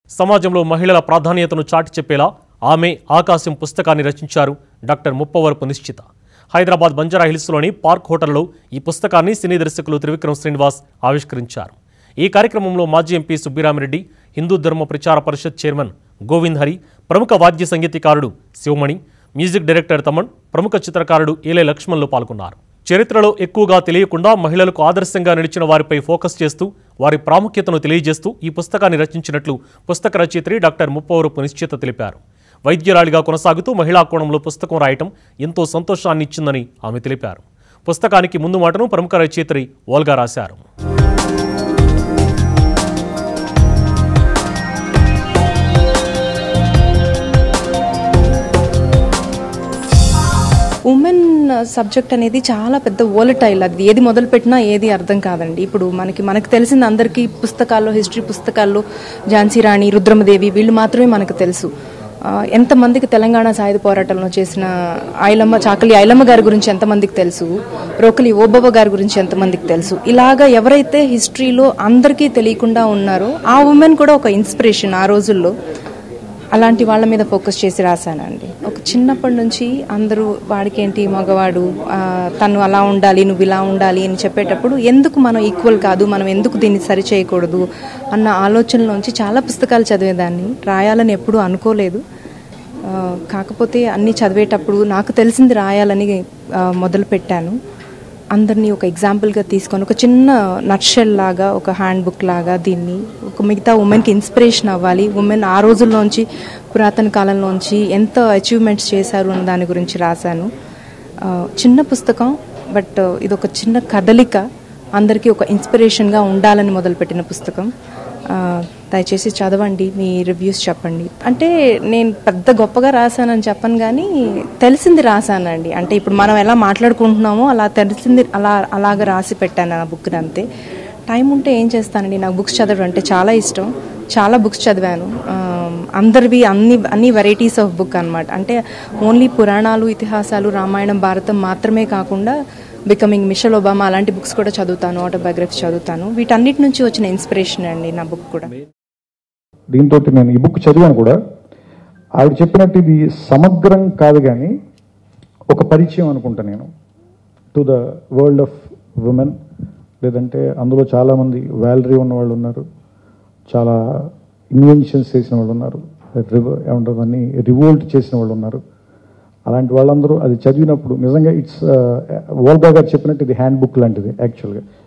సమాజంలో మహిళల ప్రాధాన్యతను చాటి చెప్పేలా ఆమె ఆకాశం పుస్తకాన్ని రచించారు డాక్టర్ ముప్పవరపు నిశ్చిత హైదరాబాద్ బంజారా హిల్స్లోని పార్క్ హోటల్లో ఈ పుస్తకాన్ని సినీ దర్శకులు త్రివిక్రమ్ శ్రీనివాస్ ఆవిష్కరించారు ఈ కార్యక్రమంలో మాజీ ఎంపీ సుబ్బిరామిరెడ్డి హిందూ ధర్మ ప్రచార పరిషత్ చైర్మన్ గోవింద్ హరి ప్రముఖ వాద్య సంగీతకారుడు శివమణి మ్యూజిక్ డైరెక్టర్ తమన్ ప్రముఖ చిత్రకారుడు ఏలే లక్ష్మణ్లు పాల్గొన్నారు చరిత్రలో ఎక్కువగా తెలియకుండా మహిళలకు ఆదర్శంగా నిలిచిన వారిపై ఫోకస్ చేస్తూ వారి ప్రాముఖ్యతను తెలియజేస్తూ ఈ పుస్తకాన్ని రచించినట్లు పుస్తక రచయిత్రి డాక్టర్ ముప్పవరపు నిశ్చిత తెలిపారు వైద్యురాలిగా కొనసాగుతూ మహిళా కోణంలో పుస్తకం రాయటం ఎంతో సంతోషాన్ని ఇచ్చిందని ఆమె తెలిపారు పుస్తకానికి ముందు మాటను ప్రముఖ రచయిత్రి ఓల్గా రాశారు ఉమెన్ సబ్జెక్ట్ అనేది చాలా పెద్ద ఓలటైల్ అది ఏది మొదలు పెట్టినా ఏది అర్థం కాదండి ఇప్పుడు మనకి మనకు తెలిసిన అందరికీ పుస్తకాల్లో హిస్టరీ పుస్తకాల్లో ఝాన్సీ రాణి రుద్రమదేవి వీళ్ళు మాత్రమే మనకు తెలుసు ఆ, ఎంతమందికి తెలంగాణ సాయుధ పోరాటంలో చేసిన ఐలమ్మ చాకలి ఐలమ్మ గారి గురించి ఎంతమందికి తెలుసు రోకలి ఓబవ్వ గారి గురించి ఎంతమందికి తెలుసు ఇలాగా ఎవరైతే హిస్టరీలో అందరికీ తెలియకుండా ఉన్నారో ఆ ఉమెన్ కూడా ఒక ఇన్స్పిరేషన్ ఆ రోజుల్లో అలాంటి వాళ్ళ మీద ఫోకస్ చేసి రాశానండి ఒక చిన్నప్పటి నుంచి అందరూ వాడికేంటి మగవాడు ఆ, తను అలా ఉండాలి నువ్వు ఇలా ఉండాలి అని చెప్పేటప్పుడు ఎందుకు మనం ఈక్వల్ కాదు మనం ఎందుకు దీన్ని సరి చేయకూడదు అన్న ఆలోచనలోంచి చాలా పుస్తకాలు చదివేదాన్ని రాయాలని ఎప్పుడూ అనుకోలేదు ఆ, కాకపోతే అన్నీ చదివేటప్పుడు నాకు తెలిసింది రాయాలని ఆ, మొదలు పెట్టాను అందరినీ ఒక ఎగ్జాంపుల్గా తీసుకొని ఒక చిన్న నట్షెల్ లాగా ఒక హ్యాండ్ బుక్ లాగా దీన్ని ఒక మిగతా ఉమెన్కి ఇన్స్పిరేషన్ అవ్వాలి ఉమెన్ ఆ రోజుల్లోంచి పురాతన కాలంలోంచి ఎంత అచీవ్మెంట్స్ చేశారు అన్న దాని గురించి రాశాను ఆ, చిన్న పుస్తకం బట్ ఇది ఒక చిన్న కదలిక అందరికీ ఒక ఇన్స్పిరేషన్గా ఉండాలని మొదలుపెట్టిన పుస్తకం ఆ, దయచేసి చదవండి మీ రివ్యూస్ చెప్పండి అంటే నేను పెద్ద గొప్పగా రాశానని చెప్పను కానీ తెలిసింది రాశానండి అంటే ఇప్పుడు మనం ఎలా మాట్లాడుకుంటున్నామో అలా తెలిసింది అలా అలాగ రాసి పెట్టాను ఆ బుక్ని అంతే టైం ఉంటే ఏం చేస్తానండి నాకు బుక్స్ చదవడం అంటే చాలా ఇష్టం చాలా బుక్స్ చదివాను ఆ, అందరివి అన్ని అన్ని వెరైటీస్ ఆఫ్ బుక్ అన్నమాట అంటే ఓన్లీ పురాణాలు ఇతిహాసాలు రామాయణం భారతం మాత్రమే కాకుండా బికమింగ్ మిషల్ ఒబామా అలాంటి బుక్స్ కూడా చదువుతాను ఆటోబయోగ్రఫీ చదువుతాను వీటన్నిటి నుంచి వచ్చిన ఇన్స్పిరేషన్ అండి నా బుక్ కూడా దీంతో నేను ఈ బుక్ చదివాను కూడా ఆవిడ చెప్పినట్టు ఇది సమగ్రం కాదు కానీ ఒక పరిచయం అనుకుంటా నేను to the world of women లేదంటే అందులో చాలామంది వ్యాలరీ ఉన్న వాళ్ళు ఉన్నారు చాలా ఇన్వెన్షన్స్ చేసిన వాళ్ళు ఉన్నారు రివ ఏమంటారు దాన్ని రివోల్ట్ చేసిన వాళ్ళు ఉన్నారు అలాంటి వాళ్ళందరూ అది చదివినప్పుడు నిజంగా ఇట్స్ వోల్గా గారు చెప్పినట్టు ఇది హ్యాండ్ బుక్ లాంటిది యాక్చువల్గా